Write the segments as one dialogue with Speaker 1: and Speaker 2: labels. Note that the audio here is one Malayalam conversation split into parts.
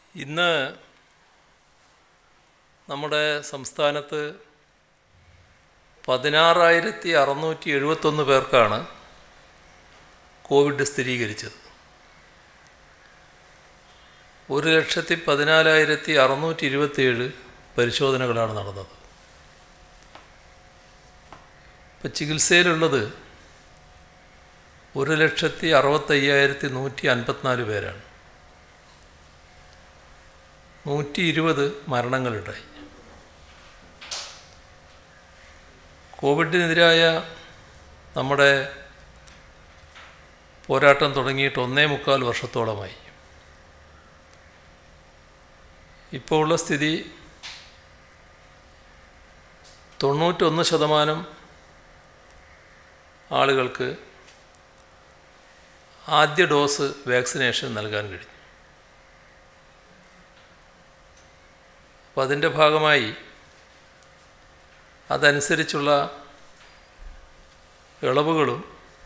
Speaker 1: ഇന്ന് നമ്മുടെ സംസ്ഥാനത്ത് പതിനാറായിരത്തി അറുന്നൂറ്റി എഴുപത്തൊന്ന് പേർക്കാണ് കോവിഡ് സ്ഥിരീകരിച്ചത് ഒരു ലക്ഷത്തി പതിനാലായിരത്തി അറുന്നൂറ്റി ഇരുപത്തിയേഴ് പരിശോധനകളാണ് നടന്നത് ഇപ്പം ചികിത്സയിലുള്ളത് ഒരു ലക്ഷത്തി അറുപത്തയ്യായിരത്തി നൂറ്റി അൻപത്തിനാല് പേരാണ് നൂറ്റി ഇരുപത് മരണങ്ങളുണ്ടായി കോവിഡിനെതിരായ നമ്മുടെ പോരാട്ടം തുടങ്ങിയിട്ട് ഒന്നേ മുക്കാൽ വർഷത്തോളമായി ഇപ്പോൾ ഉള്ള സ്ഥിതി തൊണ്ണൂറ്റൊന്ന് ശതമാനം ആളുകൾക്ക് ആദ്യ ഡോസ് വാക്സിനേഷൻ നൽകാൻ കഴിഞ്ഞു അപ്പോൾ അതിൻ്റെ ഭാഗമായി അതനുസരിച്ചുള്ള ഇളവുകളും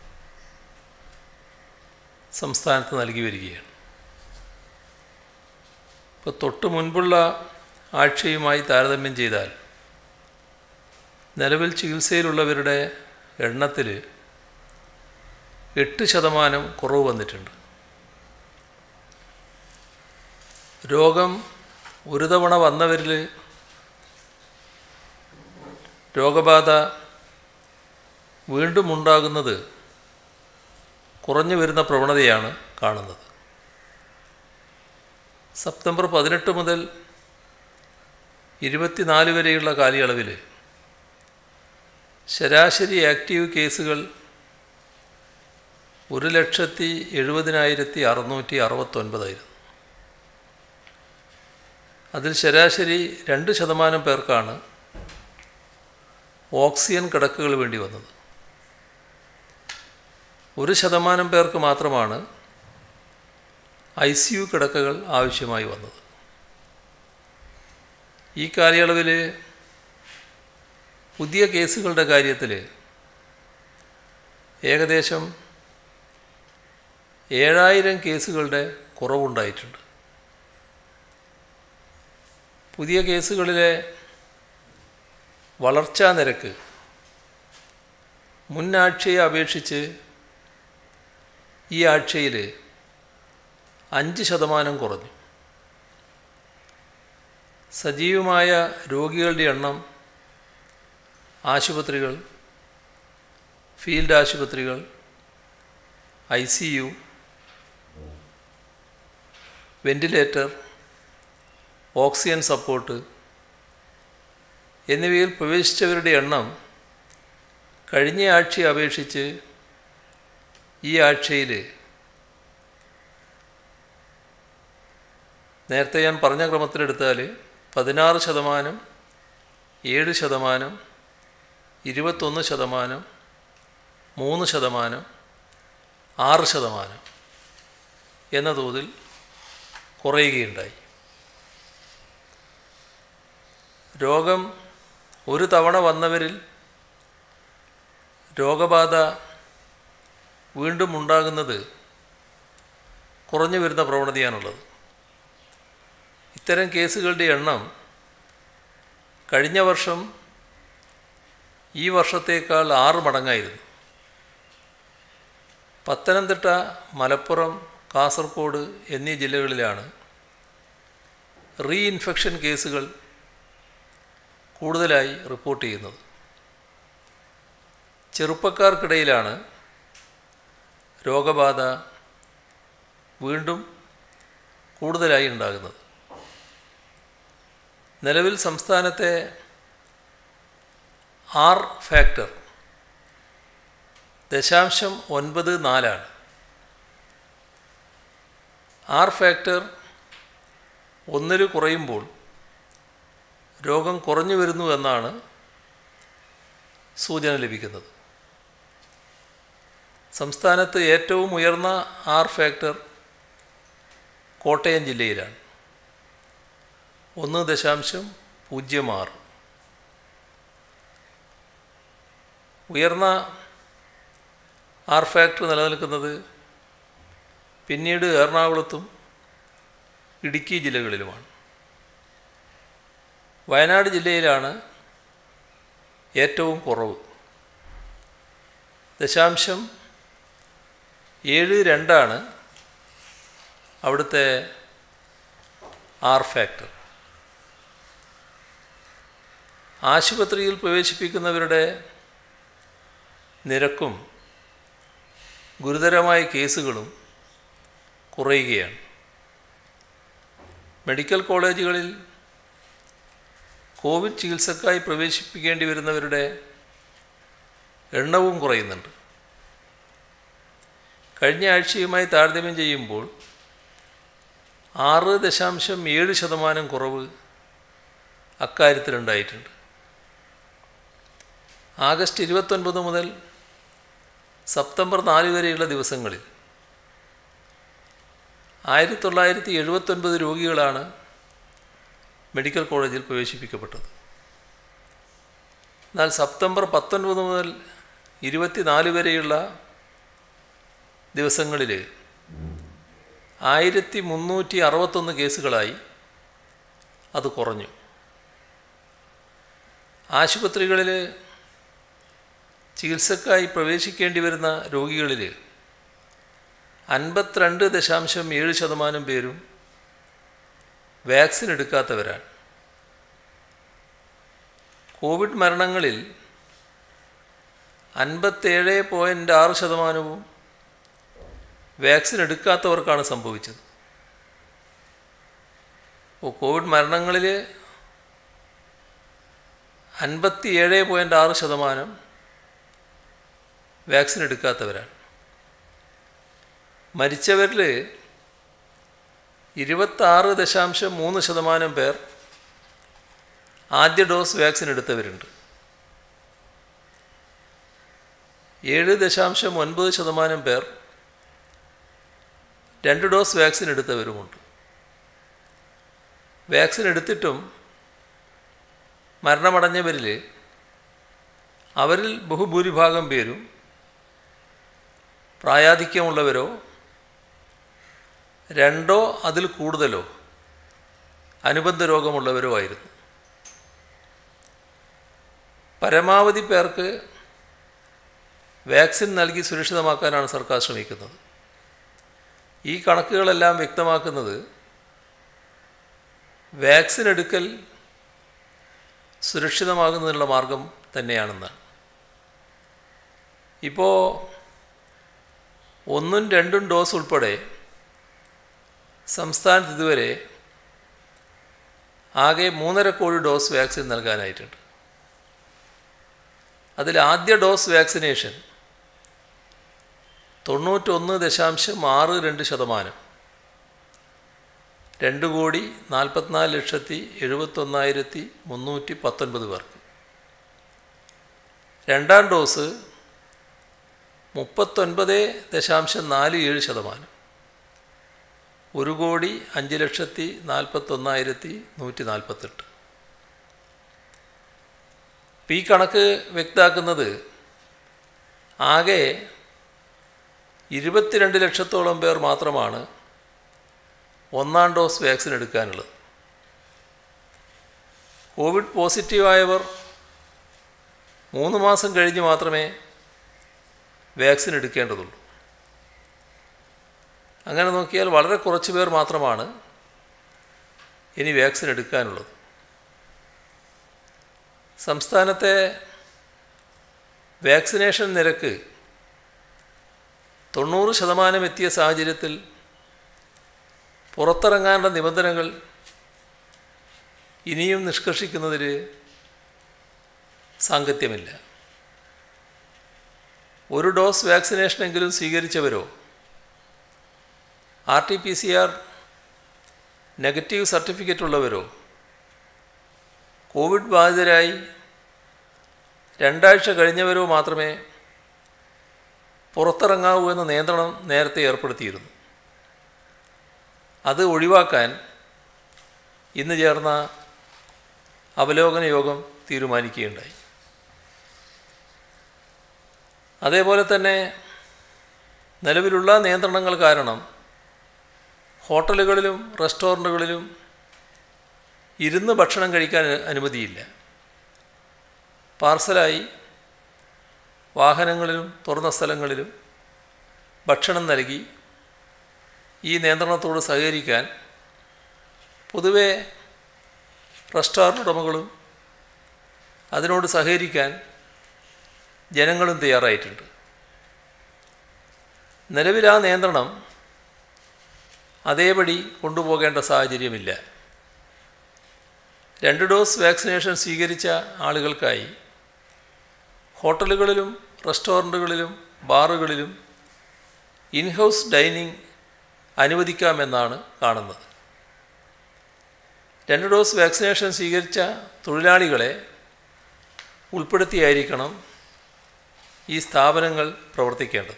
Speaker 1: സംസ്ഥാനത്ത് നൽകി വരികയാണ് ഇപ്പോൾ തൊട്ട് മുൻപുള്ള ആഴ്ചയുമായി താരതമ്യം ചെയ്താൽ നിലവിൽ ചികിത്സയിലുള്ളവരുടെ എണ്ണത്തിൽ എട്ട് ശതമാനം കുറവ് വന്നിട്ടുണ്ട് രോഗം ഒരു തവണ വന്നവരിൽ രോഗബാധ വീണ്ടും ഉണ്ടാകുന്നത് കുറഞ്ഞു വരുന്ന പ്രവണതയാണ് കാണുന്നത് സെപ്റ്റംബർ പതിനെട്ട് മുതൽ ഇരുപത്തിനാല് വരെയുള്ള കാലയളവിൽ ശരാശരി ആക്റ്റീവ് കേസുകൾ ഒരു ലക്ഷത്തി എഴുപതിനായിരത്തി അറുന്നൂറ്റി അറുപത്തൊൻപതായിരുന്നു അതിൽ ശരാശരി രണ്ട് ശതമാനം പേർക്കാണ് ഓക്സിജൻ കിടക്കുകൾ വേണ്ടി വന്നത് ഒരു ശതമാനം പേർക്ക് മാത്രമാണ് ഐ സി യു കിടക്കകൾ ആവശ്യമായി വന്നത് ഈ കാലയളവിൽ പുതിയ കേസുകളുടെ കാര്യത്തിൽ ഏകദേശം ഏഴായിരം കേസുകളുടെ കുറവുണ്ടായിട്ടുണ്ട് പുതിയ കേസുകളിലെ വളർച്ചാ നിരക്ക് മുൻ ആഴ്ചയെ അപേക്ഷിച്ച് ഈ ആഴ്ചയിൽ അഞ്ച് ശതമാനം കുറഞ്ഞു സജീവമായ രോഗികളുടെ എണ്ണം ആശുപത്രികൾ ഫീൽഡ് ആശുപത്രികൾ I C U ventilator oxygen support എന്നിവയിൽ പ്രവേശിച്ചവരുടെ എണ്ണം കഴിഞ്ഞ ആഴ്ചയെ അപേക്ഷിച്ച് ഈ ആഴ്ചയിൽ നേരത്തെ ഞാൻ പറഞ്ഞ ക്രമത്തിലെടുത്താൽ പതിനാറ് ശതമാനം ഏഴ് ശതമാനം ഇരുപത്തൊന്ന് ശതമാനം മൂന്ന് ശതമാനം ആറ് ശതമാനം എന്ന തോതിൽ കുറയുകയുണ്ടായി രോഗം ഒരു തവണ വന്നവരിൽ രോഗബാധ വീണ്ടും ഉണ്ടാകുന്നത് കുറഞ്ഞു വരുന്ന പ്രവണതയാണുള്ളത് ഇത്തരം കേസുകളുടെ എണ്ണം കഴിഞ്ഞ വർഷം ഈ വർഷത്തേക്കാൾ ആറ് മടങ്ങായിരുന്നു പത്തനംതിട്ട മലപ്പുറം കാസർഗോഡ് എന്നീ ജില്ലകളിലാണ് റീഇൻഫെക്ഷൻ കേസുകൾ കൂടുതലായി റിപ്പോർട്ട് ചെയ്യുന്നത് ചെറുപ്പക്കാർക്കിടയിലാണ് രോഗബാധ വീണ്ടും കൂടുതലായി ഉണ്ടാകുന്നത് നിലവിൽ സംസ്ഥാനത്തെ ആർ ഫാക്ടർ ദശാംശം ഒൻപത് നാലാണ് ആർ ഫാക്ടർ ഒന്നിൽ കുറയുമ്പോൾ രോഗം കുറഞ്ഞു വരുന്നു എന്നാണ് സൂചന ലഭിക്കുന്നത് സംസ്ഥാനത്ത് ഏറ്റവും ഉയർന്ന ആർ ഫാക്ടർ കോട്ടയം ജില്ലയിലാണ് ഒന്ന് ദശാംശം പൂജ്യം ആറ് ഉയർന്ന ആർ ഫാക്ടർ നിലനിൽക്കുന്നത് പിന്നീട് എറണാകുളത്തും ഇടുക്കി ജില്ലകളിലുമാണ് വയനാട് ജില്ലയിലാണ് ഏറ്റവും കുറവ് ദശാംശം ഏഴ് രണ്ടാണ് അവിടുത്തെ ആർ ഫാക്ടർ ആശുപത്രിയിൽ പ്രവേശിപ്പിക്കുന്നവരുടെ നിരക്കും ഗുരുതരമായ കേസുകളും കുറയുകയാണ് മെഡിക്കൽ കോളേജുകളിൽ കോവിഡ് ചികിത്സക്കായി പ്രവേശിപ്പിക്കേണ്ടി വരുന്നവരുടെ എണ്ണവും കുറയുന്നുണ്ട് കഴിഞ്ഞ ആഴ്ചയുമായി താരതമ്യം ചെയ്യുമ്പോൾ ആറ് ദശാംശം ഏഴ് ശതമാനം കുറവ് അക്കാര്യത്തിലുണ്ടായിട്ടുണ്ട് ആഗസ്റ്റ് ഇരുപത്തൊൻപത് മുതൽ സെപ്റ്റംബർ നാല് വരെയുള്ള ദിവസങ്ങളിൽ ആയിരത്തി തൊള്ളായിരത്തി എഴുപത്തൊൻപത് രോഗികളാണ് മെഡിക്കൽ കോളേജിൽ പ്രവേശിപ്പിക്കപ്പെട്ടത് എന്നാൽ സെപ്റ്റംബർ പത്തൊൻപത് മുതൽ ഇരുപത്തിനാല് വരെയുള്ള ദിവസങ്ങളിൽ ആയിരത്തി മുന്നൂറ്റി അറുപത്തൊന്ന് കേസുകളായി അത് കുറഞ്ഞു ആശുപത്രികളിൽ ചികിത്സക്കായി പ്രവേശിക്കേണ്ടി വരുന്ന രോഗികളിൽ അൻപത്തിരണ്ട് ദശാംശം ഏഴ് ശതമാനം പേരും വാക്സിൻ എടുക്കാത്തവരാണ് കോവിഡ് മരണങ്ങളിൽ അൻപത്തേഴ് പോയിൻ്റ് ആറ് ശതമാനവും വാക്സിൻ എടുക്കാത്തവർക്കാണ് സംഭവിച്ചത് അപ്പോൾ കോവിഡ് മരണങ്ങളിൽ അൻപത്തി ഏഴ് പോയിൻ്റ് ആറ് ശതമാനം വാക്സിൻ എടുക്കാത്തവരാണ് മരിച്ചവരിൽ ഇരുപത്താറ് ദശാംശം മൂന്ന് ശതമാനം പേർ ആദ്യ ഡോസ് വാക്സിൻ എടുത്തവരുണ്ട് ഏഴ് ദശാംശം ഒൻപത് ശതമാനം പേർ രണ്ട് ഡോസ് വാക്സിൻ എടുത്തവരുമുണ്ട് വാക്സിൻ എടുത്തിട്ടും മരണമടഞ്ഞവരിൽ അവരിൽ ബഹുഭൂരിഭാഗം പേരും പ്രായാധിക്യമുള്ളവരോ രണ്ടോ അതിൽ കൂടുതലോ അനുബന്ധ രോഗമുള്ളവരോ ആയിരുന്നു പരമാവധി പേർക്ക് വാക്സിൻ നൽകി സുരക്ഷിതമാക്കാനാണ് സർക്കാർ ശ്രമിക്കുന്നത് ഈ കണക്കുകളെല്ലാം വ്യക്തമാക്കുന്നത് വാക്സിൻ എടുക്കൽ സുരക്ഷിതമാകുന്നതിനുള്ള മാർഗം തന്നെയാണെന്നാണ് ഇപ്പോൾ ഒന്നും രണ്ടും ഡോസ് ഉൾപ്പെടെ സംസ്ഥാനത്ത് ഇതുവരെ ആകെ മൂന്നര കോടി ഡോസ് വാക്സിൻ നൽകാനായിട്ടുണ്ട് അതിൽ ആദ്യ ഡോസ് വാക്സിനേഷൻ തൊണ്ണൂറ്റൊന്ന് ദശാംശം ആറ് രണ്ട് ശതമാനം രണ്ട് കോടി നാൽപ്പത്തിനാല് ലക്ഷത്തി എഴുപത്തൊന്നായിരത്തി മുന്നൂറ്റി പത്തൊൻപത് പേർക്ക് രണ്ടാം ഡോസ് മുപ്പത്തൊൻപത് ദശാംശം നാല് ഏഴ് ശതമാനം ഒരു കോടി അഞ്ച് ലക്ഷത്തി നാൽപ്പത്തൊന്നായിരത്തി നൂറ്റി നാൽപ്പത്തെട്ട് ഈ കണക്ക് വ്യക്തമാക്കുന്നത് ആകെ ഇരുപത്തിരണ്ട് ലക്ഷത്തോളം പേർ മാത്രമാണ് ഒന്നാം ഡോസ് വാക്സിൻ എടുക്കാനുള്ളത് കോവിഡ് പോസിറ്റീവായവർ മൂന്ന് മാസം കഴിഞ്ഞ് മാത്രമേ വാക്സിൻ എടുക്കേണ്ടതുള്ളൂ അങ്ങനെ നോക്കിയാൽ വളരെ കുറച്ച് പേർ മാത്രമാണ് ഇനി വാക്സിൻ എടുക്കാനുള്ളത് സംസ്ഥാനത്തെ വാക്സിനേഷൻ നിരക്ക് തൊണ്ണൂറ് ശതമാനം എത്തിയ സാഹചര്യത്തിൽ പുറത്തിറങ്ങാനുള്ള നിബന്ധനകൾ ഇനിയും നിഷ്കർഷിക്കുന്നതിൽ സാങ്കത്യമില്ല ഒരു ഡോസ് വാക്സിനേഷനെങ്കിലും സ്വീകരിച്ചവരോ R T P C R negative certificate ഉള്ളവരോ കോവിഡ് ബാധിതരായി രണ്ടാഴ്ച കഴിഞ്ഞവരോ മാത്രമേ പുറത്തിറങ്ങാവൂ എന്ന നിയന്ത്രണം നേരത്തെ ഏർപ്പെടുത്തിയിരുന്നു അത് ഒഴിവാക്കാൻ ഇന്ന് ചേർന്ന അവലോകന യോഗം തീരുമാനിക്കുകയുണ്ടായി അതേപോലെ തന്നെ നിലവിലുള്ള നിയന്ത്രണങ്ങൾ കാരണം ഹോട്ടലുകളിലും റെസ്റ്റോറൻറ്റുകളിലും ഇരുന്ന് ഭക്ഷണം കഴിക്കാൻ അനുമതിയില്ല പാർസലായി വാഹനങ്ങളിലും തുറന്ന സ്ഥലങ്ങളിലും ഭക്ഷണം നൽകി ഈ നിയന്ത്രണത്തോട് സഹകരിക്കാൻ പൊതുവെ റെസ്റ്റോറൻറ്റ് ഉടമകളും അതിനോട് സഹകരിക്കാൻ ജനങ്ങളും തയ്യാറായിട്ടുണ്ട് നിലവിൽ ആ നിയന്ത്രണം അതേപടി കൊണ്ടുപോകേണ്ട സാഹചര്യമില്ല രണ്ട് ഡോസ് വാക്സിനേഷൻ സ്വീകരിച്ച ആളുകൾക്കായി ഹോട്ടലുകളിലും റെസ്റ്റോറൻറ്റുകളിലും ബാറുകളിലും ഇൻഹൗസ് ഡൈനിങ് അനുവദിക്കാമെന്നാണ് കാണുന്നത് രണ്ട് ഡോസ് വാക്സിനേഷൻ സ്വീകരിച്ച തൊഴിലാളികളെ ഉൾപ്പെടുത്തിയായിരിക്കണം ഈ സ്ഥാപനങ്ങൾ പ്രവർത്തിക്കേണ്ടത്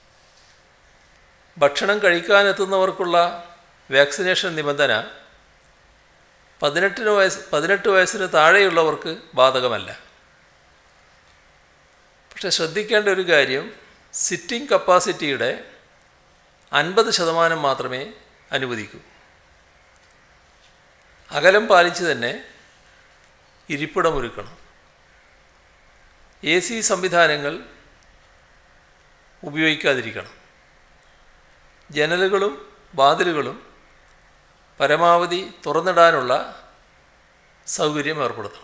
Speaker 1: ഭക്ഷണം കഴിക്കാനെത്തുന്നവർക്കുള്ള വാക്സിനേഷൻ നിബന്ധന പതിനെട്ടിന് വയസ്സ് പതിനെട്ട് വയസ്സിന് താഴെയുള്ളവർക്ക് ബാധകമല്ല പക്ഷെ ശ്രദ്ധിക്കേണ്ട ഒരു കാര്യം സിറ്റിംഗ് കപ്പാസിറ്റിയുടെ അൻപത് ശതമാനം മാത്രമേ അനുവദിക്കൂ അകലം പാലിച്ച് തന്നെ ഇരിപ്പിടമൊരുക്കണം എ സി സംവിധാനങ്ങൾ ഉപയോഗിക്കാതിരിക്കണം ജനലുകളും വാതിലുകളും പരമാവധി തുറന്നിടാനുള്ള സൗകര്യം ഏർപ്പെടുത്തണം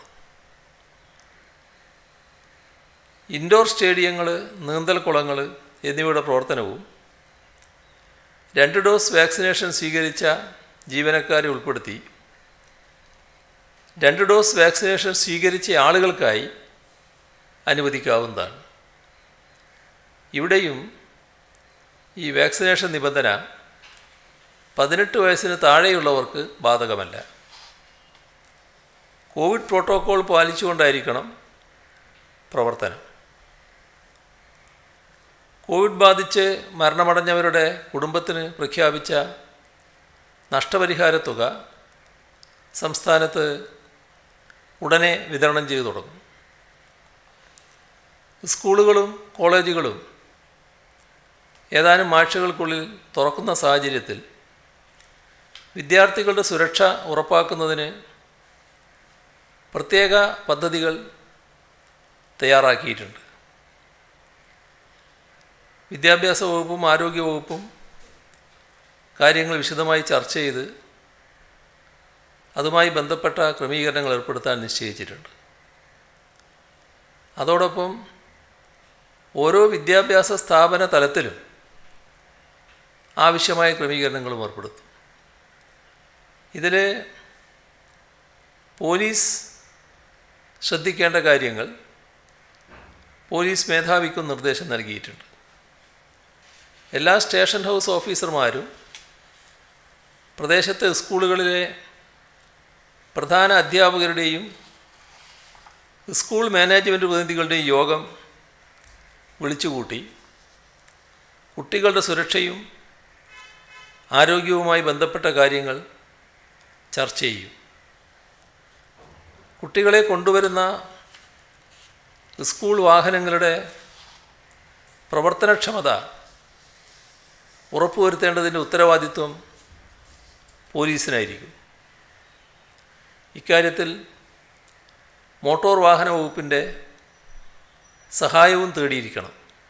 Speaker 1: ഇൻഡോർ സ്റ്റേഡിയങ്ങൾ നീന്തൽ കുളങ്ങൾ എന്നിവയുടെ പ്രവർത്തനവും രണ്ട് ഡോസ് വാക്സിനേഷൻ സ്വീകരിച്ച ജീവനക്കാരെ ഉൾപ്പെടുത്തി രണ്ട് ഡോസ് വാക്സിനേഷൻ സ്വീകരിച്ച ആളുകൾക്കായി അനുവദിക്കാവുന്നതാണ് ഇവിടെയും ഈ വാക്സിനേഷൻ നിബന്ധന പതിനെട്ട് വയസ്സിന് താഴെയുള്ളവർക്ക് ബാധകമല്ല കോവിഡ് പ്രോട്ടോക്കോൾ പാലിച്ചുകൊണ്ടായിരിക്കണം പ്രവർത്തനം കോവിഡ് ബാധിച്ച് മരണമടഞ്ഞവരുടെ കുടുംബത്തിന് പ്രഖ്യാപിച്ച നഷ്ടപരിഹാര തുക സംസ്ഥാനത്ത് ഉടനെ വിതരണം ചെയ്തു തുടങ്ങും സ്കൂളുകളും കോളേജുകളും ഏതാനും ആഴ്ചകൾക്കുള്ളിൽ തുറക്കുന്ന സാഹചര്യത്തിൽ വിദ്യാർത്ഥികളുടെ സുരക്ഷ ഉറപ്പാക്കുന്നതിന് പ്രത്യേക പദ്ധതികൾ തയ്യാറാക്കിയിട്ടുണ്ട് വിദ്യാഭ്യാസ വകുപ്പും ആരോഗ്യ വകുപ്പും കാര്യങ്ങൾ വിശദമായി ചർച്ച ചെയ്ത് അതുമായി ബന്ധപ്പെട്ട ക്രമീകരണങ്ങൾ ഏർപ്പെടുത്താൻ നിശ്ചയിച്ചിട്ടുണ്ട് അതോടൊപ്പം ഓരോ വിദ്യാഭ്യാസ സ്ഥാപന തലത്തിലും ആവശ്യമായ ക്രമീകരണങ്ങളും ഏർപ്പെടുത്തും ഇതിൽ പോലീസ് ശ്രദ്ധിക്കേണ്ട കാര്യങ്ങൾ പോലീസ് മേധാവിക്കും നിർദ്ദേശം നൽകിയിട്ടുണ്ട് എല്ലാ സ്റ്റേഷൻ ഹൗസ് ഓഫീസർമാരും പ്രദേശത്തെ സ്കൂളുകളിലെ പ്രധാന അധ്യാപകരുടെയും സ്കൂൾ മാനേജ്മെൻറ്റ് പ്രതിനിധികളുടെയും യോഗം വിളിച്ചുകൂട്ടി കുട്ടികളുടെ സുരക്ഷയും ആരോഗ്യവുമായി ബന്ധപ്പെട്ട കാര്യങ്ങൾ ചർച്ച ചെയ്യും കുട്ടികളെ കൊണ്ടുവരുന്ന സ്കൂൾ വാഹനങ്ങളുടെ പ്രവർത്തനക്ഷമത ഉറപ്പുവരുത്തേണ്ടതിൻ്റെ ഉത്തരവാദിത്വം പോലീസിനായിരിക്കും ഇക്കാര്യത്തിൽ മോട്ടോർ വാഹന വകുപ്പിൻ്റെ സഹായവും തേടിയിരിക്കണം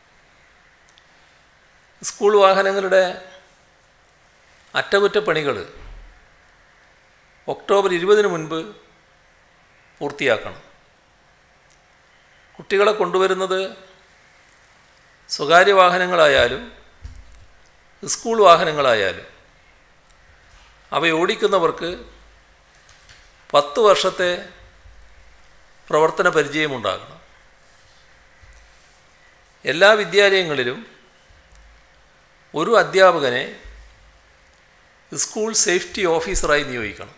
Speaker 1: സ്കൂൾ വാഹനങ്ങളുടെ അറ്റകുറ്റപ്പണികൾ ഒക്ടോബർ ഇരുപതിന് മുൻപ് പൂർത്തിയാക്കണം കുട്ടികളെ കൊണ്ടുവരുന്നത് സ്വകാര്യ വാഹനങ്ങളായാലും സ്കൂൾ വാഹനങ്ങളായാലും അവ ഓടിക്കുന്നവർക്ക് പത്ത് വർഷത്തെ പ്രവർത്തന പരിചയമുണ്ടാകണം എല്ലാ വിദ്യാലയങ്ങളിലും ഒരു അധ്യാപകനെ സ്കൂൾ സേഫ്റ്റി ഓഫീസറായി നിയോഗിക്കണം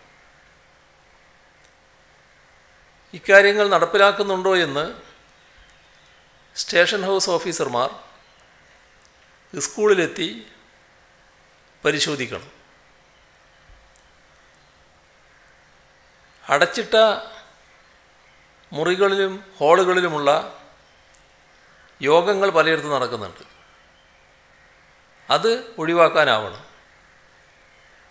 Speaker 1: ഇക്കാര്യങ്ങൾ നടപ്പിലാക്കുന്നുണ്ടോ എന്ന് സ്റ്റേഷൻ ഹൗസ് ഓഫീസർമാർ സ്കൂളിലെത്തി പരിശോധിക്കണം അടച്ചിട്ട മുറികളിലും ഹാളുകളിലുമുള്ള യോഗങ്ങൾ പലയിടത്തും നടക്കുന്നുണ്ട് അത് ഒഴിവാക്കാനാവണം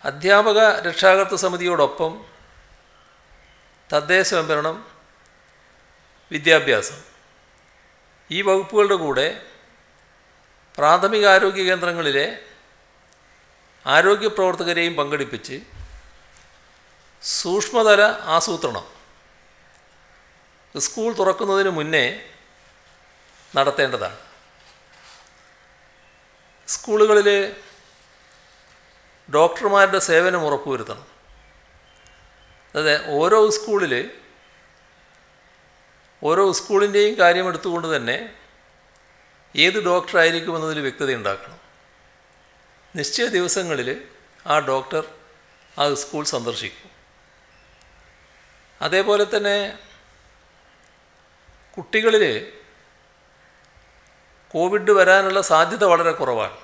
Speaker 1: അധ്യാപക രക്ഷാകർതൃ സമിതിയോടൊപ്പം തദ്ദേശ സ്വയംഭരണം വിദ്യാഭ്യാസം ഈ വകുപ്പുകളുടെ കൂടെ പ്രാഥമിക ആരോഗ്യ കേന്ദ്രങ്ങളിലെ ആരോഗ്യ പ്രവർത്തകരെയും പങ്കെടുപ്പിച്ച് സൂക്ഷ്മതല ആസൂത്രണം സ്കൂൾ തുറക്കുന്നതിന് മുന്നേ നടത്തേണ്ടതാണ് സ്കൂളുകളിൽ ഡോക്ടർമാരുടെ സേവനം ഉറപ്പുവരുത്തണം അതെ ഓരോ സ്കൂളിൽ ഓരോ സ്കൂളിൻ്റെയും കാര്യം എടുത്തുകൊണ്ട് തന്നെ ഏത് ഡോക്ടറായിരിക്കും എന്നതിൽ വ്യക്തത ഉണ്ടാക്കണം നിശ്ചയ ദിവസങ്ങളിൽ ആ ഡോക്ടർ ആ സ്കൂൾ സന്ദർശിക്കും അതേപോലെ തന്നെ കുട്ടികളിൽ കോവിഡ് വരാനുള്ള സാധ്യത വളരെ കുറവാണ്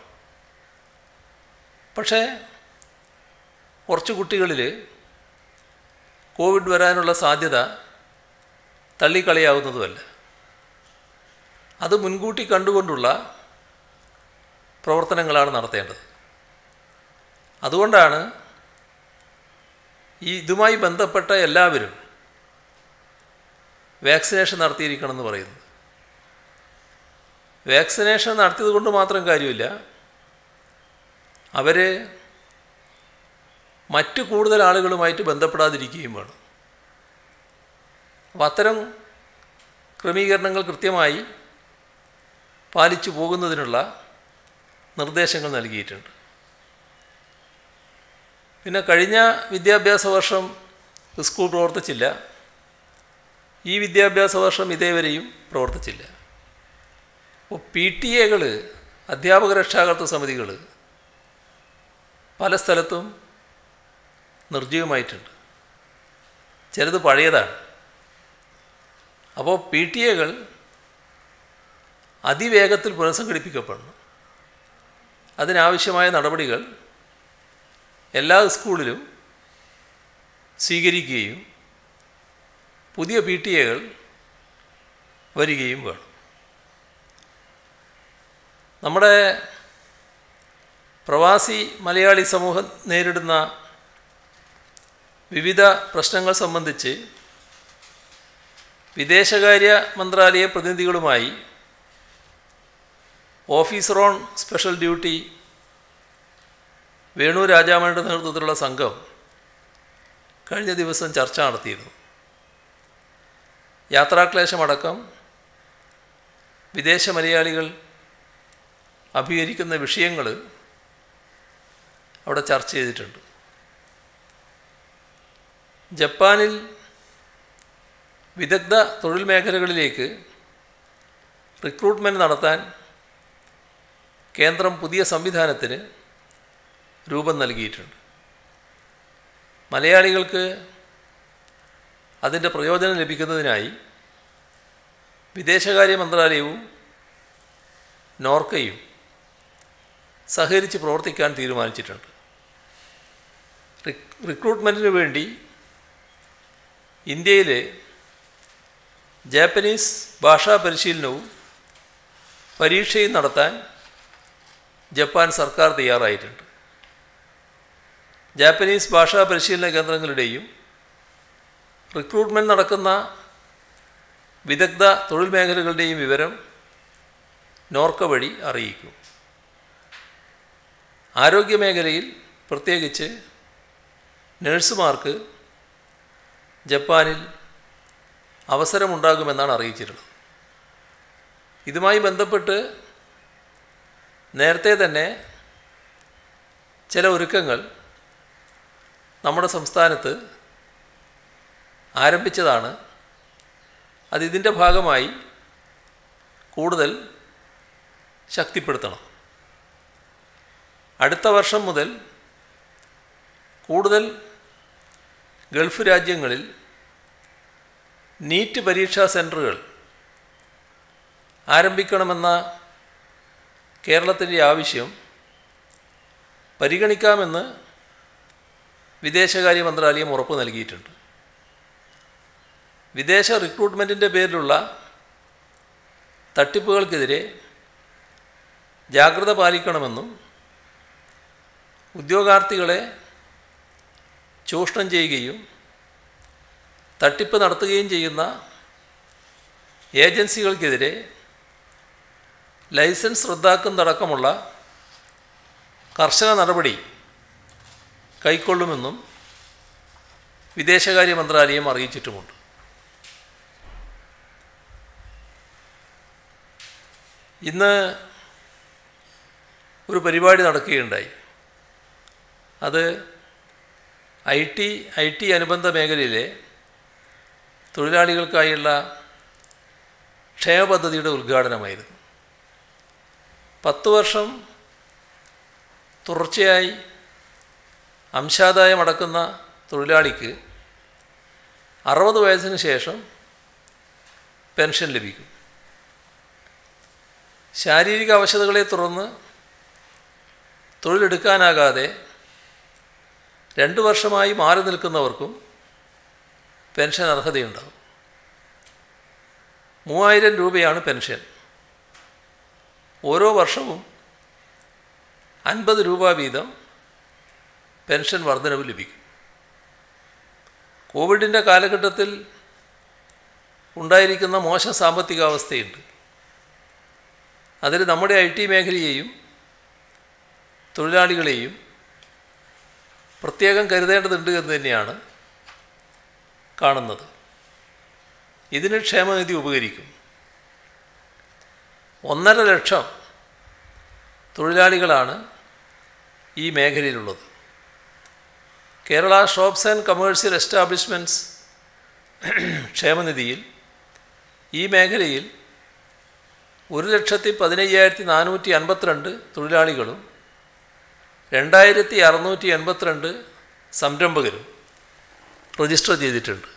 Speaker 1: പക്ഷേ കുറച്ച് കുട്ടികളിൽ കോവിഡ് വരാനുള്ള സാധ്യത തള്ളിക്കളയാവുന്നതുമല്ല അത് മുൻകൂട്ടി കണ്ടുകൊണ്ടുള്ള പ്രവർത്തനങ്ങളാണ് നടത്തേണ്ടത് അതുകൊണ്ടാണ് ഈ ഇതുമായി ബന്ധപ്പെട്ട എല്ലാവരും വാക്സിനേഷൻ നടത്തിയിരിക്കണമെന്ന് പറയുന്നത് വാക്സിനേഷൻ നടത്തിയത് കൊണ്ട് മാത്രം കാര്യമില്ല അവർ മറ്റു കൂടുതൽ ആളുകളുമായിട്ട് ബന്ധപ്പെടാതിരിക്കുകയും വേണം അപ്പം അത്തരം ക്രമീകരണങ്ങൾ കൃത്യമായി പാലിച്ചു പോകുന്നതിനുള്ള നിർദ്ദേശങ്ങൾ നൽകിയിട്ടുണ്ട് പിന്നെ കഴിഞ്ഞ വിദ്യാഭ്യാസ വർഷം സ്കൂൾ പ്രവർത്തിച്ചില്ല ഈ വിദ്യാഭ്യാസ വർഷം ഇതേവരെയും പ്രവർത്തിച്ചില്ല അപ്പോൾ പി ടി എകൾ അധ്യാപക രക്ഷാകർതൃ സമിതികൾ പല സ്ഥലത്തും നിർജ്ജീവമായിട്ടുണ്ട് ചിലത് പഴയതാണ് അപ്പോൾ പി ടി എകൾ അതിവേഗത്തിൽ പുനഃസംഘടിപ്പിക്കപ്പെടണം അതിനാവശ്യമായ നടപടികൾ എല്ലാ സ്കൂളിലും സ്വീകരിക്കുകയും പുതിയ പി ടി എകൾ വരികയും വേണം നമ്മുടെ പ്രവാസി മലയാളി സമൂഹം നേരിടുന്ന വിവിധ പ്രശ്നങ്ങൾ സംബന്ധിച്ച് വിദേശകാര്യ മന്ത്രാലയ പ്രതിനിധികളുമായി officer on special duty Venu രാജാമണിയുടെ നേതൃത്വത്തിലുള്ള സംഘം കഴിഞ്ഞ ദിവസം ചർച്ച നടത്തിയിരുന്നു യാത്രാക്ലേശമടക്കം വിദേശ മലയാളികൾ അഭിമുഖീകരിക്കുന്ന വിഷയങ്ങൾ അവിടെ ചർച്ച ചെയ്തിട്ടുണ്ട് ജപ്പാനിൽ വിദഗ്ധ തൊഴിൽ മേഖലകളിലേക്ക് റിക്രൂട്ട്മെൻറ്റ് നടത്താൻ കേന്ദ്രം പുതിയ സംവിധാനത്തിന് രൂപം നൽകിയിട്ടുണ്ട് മലയാളികൾക്ക് അതിൻ്റെ പ്രയോജനം ലഭിക്കുന്നതിനായി വിദേശകാര്യ മന്ത്രാലയവും നോർക്കയും സഹകരിച്ച് പ്രവർത്തിക്കാൻ തീരുമാനിച്ചിട്ടുണ്ട് റിക്രൂട്ട്മെൻറ്റിന് വേണ്ടി ഇന്ത്യയിലെ ജാപ്പനീസ് ഭാഷാ പരിശീലനവും പരീക്ഷയും നടത്താൻ ജപ്പാൻ സർക്കാർ തയ്യാറായിട്ടുണ്ട് ജാപ്പനീസ് ഭാഷാ പരിശീലന കേന്ദ്രങ്ങളുടെയും റിക്രൂട്ട്മെൻറ്റ് നടക്കുന്ന വിദഗ്ധ തൊഴിൽ മേഖലകളുടെയും വിവരം നോർക്ക വഴി അറിയിക്കും ആരോഗ്യമേഖലയിൽ പ്രത്യേകിച്ച് നഴ്സുമാർക്ക് ജപ്പാനിൽ അവസരമുണ്ടാകുമെന്നാണ് അറിയിച്ചിട്ടുള്ളത് ഇതുമായി ബന്ധപ്പെട്ട് നേരത്തെ തന്നെ ചില ഒരുക്കങ്ങൾ നമ്മുടെ സംസ്ഥാനത്ത് ആരംഭിച്ചതാണ് അത് ഇതിൻ്റെ ഭാഗമായി കൂടുതൽ ശക്തിപ്പെടുത്തണം അടുത്ത വർഷം മുതൽ കൂടുതൽ ഗൾഫ് രാജ്യങ്ങളിൽ നീറ്റ് പരീക്ഷാ സെൻറ്ററുകൾ ആരംഭിക്കണമെന്ന കേരളത്തിൻ്റെ ആവശ്യം പരിഗണിക്കാമെന്ന് വിദേശകാര്യ മന്ത്രാലയം ഉറപ്പ് നൽകിയിട്ടുണ്ട് വിദേശ റിക്രൂട്ട്മെൻറ്റിൻ്റെ പേരിലുള്ള തട്ടിപ്പുകൾക്കെതിരെ ജാഗ്രത പാലിക്കണമെന്നും ഉദ്യോഗാർത്ഥികളെ ചൂഷണം ചെയ്യുകയും തട്ടിപ്പ് നടത്തുകയും ചെയ്യുന്ന ഏജൻസികൾക്കെതിരെ ലൈസൻസ് റദ്ദാക്കുന്നതടക്കമുള്ള കർശന നടപടി കൈക്കൊള്ളുമെന്നും വിദേശകാര്യ മന്ത്രാലയം അറിയിച്ചിട്ടുമുണ്ട് ഇന്ന് ഒരു പരിപാടി നടക്കുകയുണ്ടായി അത് ഐ ടി ഐ ടി അനുബന്ധ മേഖലയിലെ തൊഴിലാളികൾക്കായുള്ള ക്ഷേമ പദ്ധതിയുടെ ഉദ്ഘാടനമായിരുന്നു പത്ത് വർഷം തുടർച്ചയായി അംശാദായം അടക്കുന്ന തൊഴിലാളിക്ക് അറുപത് വയസ്സിന് ശേഷം പെൻഷൻ ലഭിക്കും ശാരീരിക അവശതകളെ തുടർന്ന് തൊഴിലെടുക്കാനാകാതെ രണ്ട് വർഷമായി മാറി നിൽക്കുന്നവർക്കും പെൻഷൻ അർഹതയുണ്ടാകും മൂവായിരം രൂപയാണ് പെൻഷൻ ഓരോ വർഷവും അൻപത് രൂപ വീതം പെൻഷൻ വർധനവ് ലഭിക്കും കോവിഡിൻ്റെ കാലഘട്ടത്തിൽ ഉണ്ടായിരിക്കുന്ന മോശം സാമ്പത്തികാവസ്ഥയുണ്ട് അതിൽ നമ്മുടെ ഐ ടി മേഖലയെയും തൊഴിലാളികളെയും പ്രത്യേകം കരുതേണ്ടതുണ്ട് എന്ന് തന്നെയാണ് കാണുന്നത് ഇതിന് ക്ഷേമനിധി ഉപകരിക്കും ഒന്നര ലക്ഷം തൊഴിലാളികളാണ് ഈ മേഖലയിലുള്ളത് Kerala shops and commercial establishments ക്ഷേമനിധിയിൽ ഈ മേഖലയിൽ ഒരു ലക്ഷത്തി പതിനയ്യായിരത്തി നാനൂറ്റി അൻപത്തിരണ്ട് തൊഴിലാളികളും രണ്ടായിരത്തി അറുന്നൂറ്റി എൺപത്തിരണ്ട് സംരംഭകരും രജിസ്റ്റർ ചെയ്തിട്ടുണ്ട്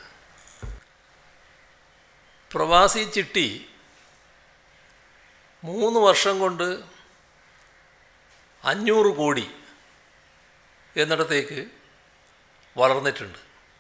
Speaker 1: പ്രവാസി ചിട്ടി മൂന്ന് വർഷം കൊണ്ട് അഞ്ഞൂറ് കോടി എന്നിടത്തേക്ക് വളർന്നിട്ടുണ്ട്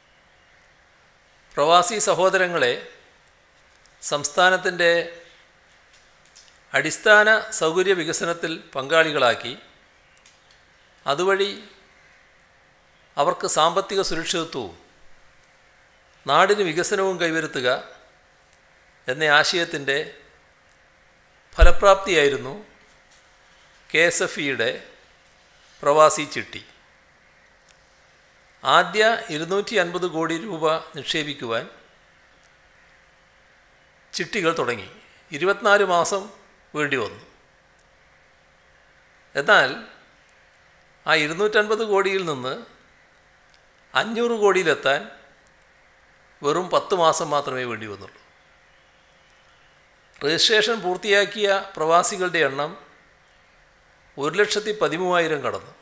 Speaker 1: പ്രവാസി സഹോദരങ്ങളെ സംസ്ഥാനത്തിൻ്റെ അടിസ്ഥാന സൗകര്യ വികസനത്തിൽ പങ്കാളികളാക്കി അതുവഴി അവർക്ക് സാമ്പത്തിക സുരക്ഷിതത്വവും നാടിന് വികസനവും കൈവരുത്തുക എന്ന ആശയത്തിൻ്റെ ഫലപ്രാപ്തിയായിരുന്നു കെ എസ് എഫ് ഇയുടെ പ്രവാസി ചിട്ടി ആദ്യ ഇരുന്നൂറ്റി അൻപത് കോടി രൂപ നിക്ഷേപിക്കുവാൻ ചിട്ടികൾ തുടങ്ങി ഇരുപത്തിനാല് മാസം വേണ്ടി വന്നു എന്നാൽ ആ ഇരുന്നൂറ്റൻപത് കോടിയിൽ നിന്ന് അഞ്ഞൂറ് കോടിയിലെത്താൻ വെറും പത്ത് മാസം മാത്രമേ വേണ്ടി വന്നുള്ളൂ രജിസ്ട്രേഷൻ പൂർത്തിയാക്കിയ പ്രവാസികളുടെ എണ്ണം ഒരു ലക്ഷത്തി പതിമൂവായിരം കടന്നു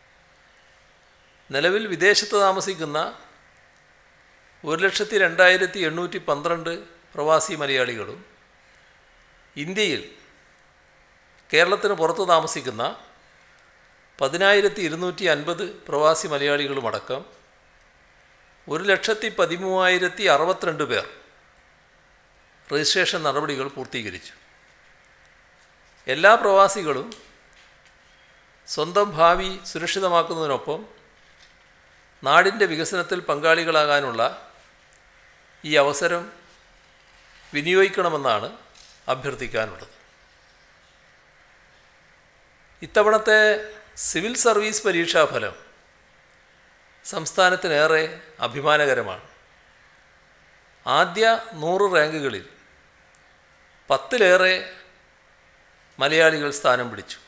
Speaker 1: നിലവിൽ വിദേശത്ത് താമസിക്കുന്ന ഒരു ലക്ഷത്തി രണ്ടായിരത്തി എണ്ണൂറ്റി പന്ത്രണ്ട് പ്രവാസി മലയാളികളും ഇന്ത്യയിൽ കേരളത്തിന് പുറത്ത് താമസിക്കുന്ന പതിനായിരത്തി ഇരുന്നൂറ്റി അൻപത് പ്രവാസി മലയാളികളുമടക്കം ഒരു ലക്ഷത്തി പതിമൂവായിരത്തി അറുപത്തിരണ്ട് പേർ രജിസ്ട്രേഷൻ നടപടികൾ പൂർത്തീകരിച്ചു എല്ലാ പ്രവാസികളും സ്വന്തം ഭാവി സുരക്ഷിതമാക്കുന്നതിനൊപ്പം നാടിൻ്റെ വികസനത്തിൽ പങ്കാളികളാകാനുള്ള ഈ അവസരം വിനിയോഗിക്കണമെന്നാണ് അഭ്യർത്ഥിക്കാനുള്ളത് ഇത്തവണത്തെ സിവിൽ സർവീസ് പരീക്ഷാഫലം സംസ്ഥാനത്തിനേറെ അഭിമാനകരമാണ് ആദ്യ നൂറ് റാങ്കുകളിൽ പത്തിലേറെ മലയാളികൾ സ്ഥാനം പിടിച്ചു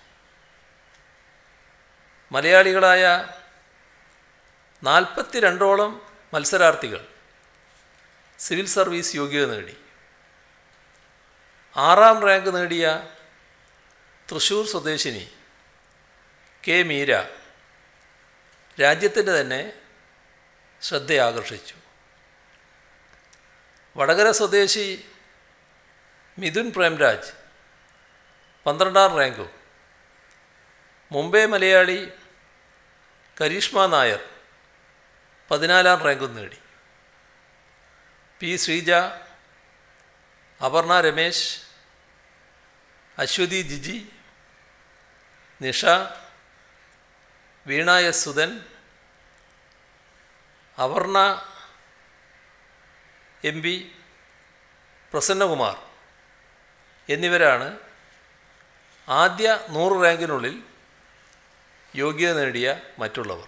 Speaker 1: മലയാളികളായ നാൽപ്പത്തി രണ്ടോളം മത്സരാർത്ഥികൾ സിവിൽ സർവീസ് യോഗ്യത നേടി ആറാം റാങ്ക് നേടിയ തൃശ്ശൂർ സ്വദേശിനി കെ മീര രാജ്യത്തിൻ്റെ തന്നെ ശ്രദ്ധയാകർഷിച്ചു വടകര സ്വദേശി മിഥുൻ പ്രേംരാജ് പന്ത്രണ്ടാം റാങ്കും മുംബൈ മലയാളി കരീഷ്മ നായർ പതിനാലാം റാങ്കും നേടി P Sreeja Aparna Ramesh Aswathy Giji Nisha Veena S Sudhan Aparna M P Prasannakumar എന്നിവരാണ് ആദ്യ നൂറ് റാങ്കിനുള്ളിൽ യോഗ്യത നേടിയ മറ്റുള്ളവർ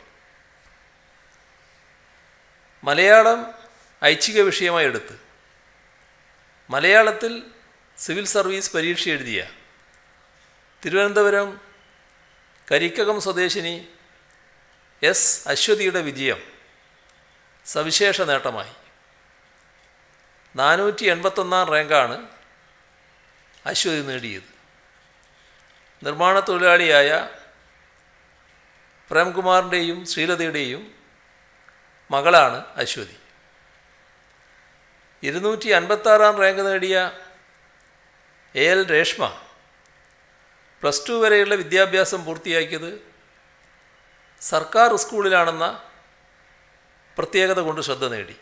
Speaker 1: മലയാളം ഐച്ഛിക വിഷയമായി എടുത്ത് മലയാളത്തിൽ സിവിൽ സർവീസ് പരീക്ഷ എഴുതിയ തിരുവനന്തപുരം കരിക്കകം സ്വദേശിനി എസ് അശ്വതിയുടെ വിജയം സവിശേഷ നേട്ടമായി നാനൂറ്റി എൺപത്തൊന്നാം റാങ്കാണ് അശ്വതി നേടിയത് നിർമ്മാണ തൊഴിലാളിയായ പ്രേംകുമാറിൻ്റെയും ശ്രീലതയുടെയും മകളാണ് അശ്വതി ഇരുന്നൂറ്റി അൻപത്താറാം റാങ്ക് നേടിയ A L Reshma plus two വരെയുള്ള വിദ്യാഭ്യാസം പൂർത്തിയാക്കിയത് സർക്കാർ സ്കൂളിലാണെന്ന പ്രത്യേകത കൊണ്ട് ശ്രദ്ധ നേടി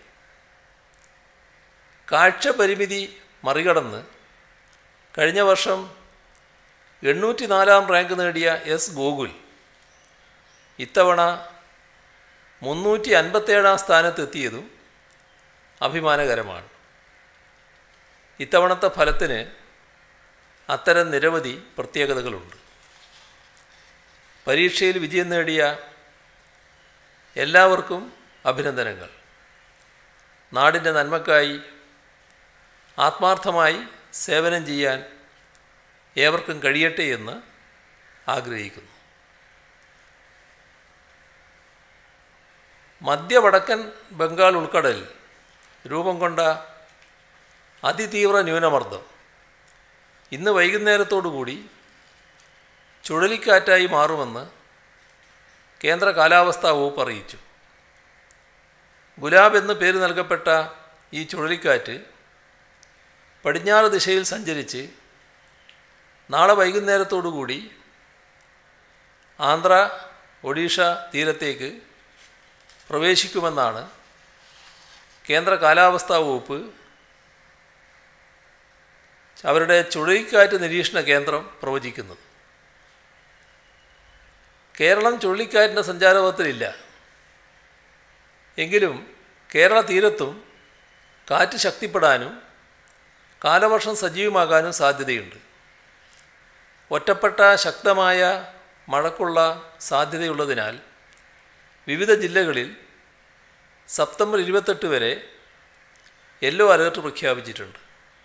Speaker 1: കാഴ്ച പരിമിതി മറികടന്ന് കഴിഞ്ഞ വർഷം എണ്ണൂറ്റി നാലാം റാങ്ക് നേടിയ എസ് ഗോകുൽ ഇത്തവണ മുന്നൂറ്റി അൻപത്തേഴാം സ്ഥാനത്തെത്തിയതും അഭിമാനകരമാണ് ഇത്തവണത്തെ ഫലത്തിന് അത്തരം നിരവധി പ്രത്യേകതകളുണ്ട് പരീക്ഷയിൽ വിജയം നേടിയ എല്ലാവർക്കും അഭിനന്ദനങ്ങൾ നാടിൻ്റെ നന്മക്കായി ആത്മാർത്ഥമായി സേവനം ചെയ്യാൻ ഏവർക്കും കഴിയട്ടെ എന്ന് ആഗ്രഹിക്കുന്നു മധ്യവടക്കൻ ബംഗാൾ ഉൾക്കടലിൽ രൂപം കൊണ്ട അതിതീവ്ര ന്യൂനമർദ്ദം ഇന്ന് വൈകുന്നേരത്തോടുകൂടി ചുഴലിക്കാറ്റായി മാറുമെന്ന് കേന്ദ്ര കാലാവസ്ഥാ വകുപ്പ് അറിയിച്ചു ഗുലാബ് എന്ന് പേര് നൽകപ്പെട്ട ഈ ചുഴലിക്കാറ്റ് പടിഞ്ഞാറ് ദിശയിൽ സഞ്ചരിച്ച് നാളെ വൈകുന്നേരത്തോടുകൂടി ആന്ധ്ര ഒഡീഷ തീരത്തേക്ക് പ്രവേശിക്കുമെന്നാണ് കേന്ദ്ര കാലാവസ്ഥാ വകുപ്പ് അവരുടെ ചുഴലിക്കാറ്റ് നിരീക്ഷണ കേന്ദ്രം പ്രവചിക്കുന്നത് കേരളം ചുഴലിക്കാറ്റിൻ്റെ സഞ്ചാരപഥത്തിലില്ല എങ്കിലും കേരള തീരത്തും കാറ്റ് ശക്തിപ്പെടാനും കാലവർഷം സജീവമാകാനും സാധ്യതയുണ്ട് ഒറ്റപ്പെട്ട ശക്തമായ മഴക്കുള്ള സാധ്യതയുള്ളതിനാൽ വിവിധ ജില്ലകളിൽ സെപ്റ്റംബർ ഇരുപത്തെട്ട് വരെ യെല്ലോ അലേർട്ട് പ്രഖ്യാപിച്ചിട്ടുണ്ട്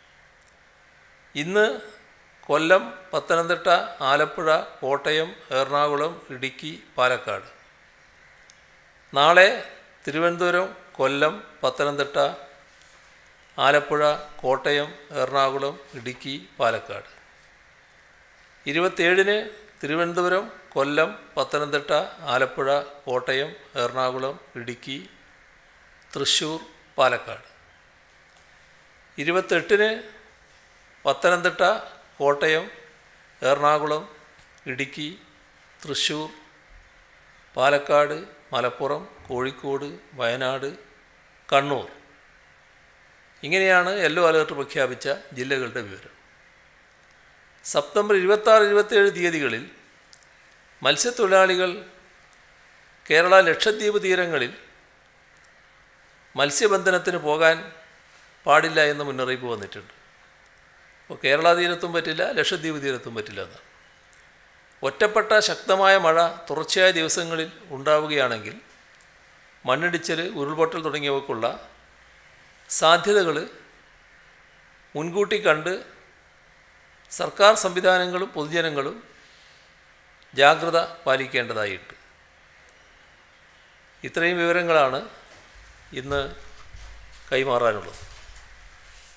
Speaker 1: ഇന്ന് കൊല്ലം പത്തനംതിട്ട ആലപ്പുഴ കോട്ടയം എറണാകുളം ഇടുക്കി പാലക്കാട് നാളെ തിരുവനന്തപുരം കൊല്ലം പത്തനംതിട്ട ആലപ്പുഴ കോട്ടയം എറണാകുളം ഇടുക്കി പാലക്കാട് ഇരുപത്തേഴിന് തിരുവനന്തപുരം കൊല്ലം പത്തനംതിട്ട ആലപ്പുഴ കോട്ടയം എറണാകുളം ഇടുക്കി തൃശ്ശൂർ പാലക്കാട് ഇരുപത്തെട്ടിന് പത്തനംതിട്ട കോട്ടയം എറണാകുളം ഇടുക്കി തൃശ്ശൂർ പാലക്കാട് മലപ്പുറം കോഴിക്കോട് വയനാട് കണ്ണൂർ ഇങ്ങനെയാണ് യെല്ലോ അലേർട്ട് പ്രഖ്യാപിച്ച ജില്ലകളുടെ വിവരം സെപ്റ്റംബർ ഇരുപത്താറ് ഇരുപത്തേഴ് തീയതികളിൽ മത്സ്യത്തൊഴിലാളികൾ കേരള ലക്ഷദ്വീപ് തീരങ്ങളിൽ മത്സ്യബന്ധനത്തിന് പോകാൻ പാടില്ല എന്ന് മുന്നറിയിപ്പ് വന്നിട്ടുണ്ട് അപ്പോൾ കേരള തീരത്തും പറ്റില്ല ലക്ഷദ്വീപ് തീരത്തും പറ്റില്ല എന്നാണ് ഒറ്റപ്പെട്ട ശക്തമായ മഴ തുടർച്ചയായ ദിവസങ്ങളിൽ ഉണ്ടാവുകയാണെങ്കിൽ മണ്ണിടിച്ചൽ ഉരുൾപൊട്ടൽ തുടങ്ങിയവക്കുള്ള സാധ്യതകൾ മുൻകൂട്ടി കണ്ട് സർക്കാർ സംവിധാനങ്ങളും പൊതുജനങ്ങളും ജാഗ്രത പാലിക്കേണ്ടതായിട്ട് ഇത്രയും വിവരങ്ങളാണ് ഇന്ന് കൈമാറാനുള്ളത്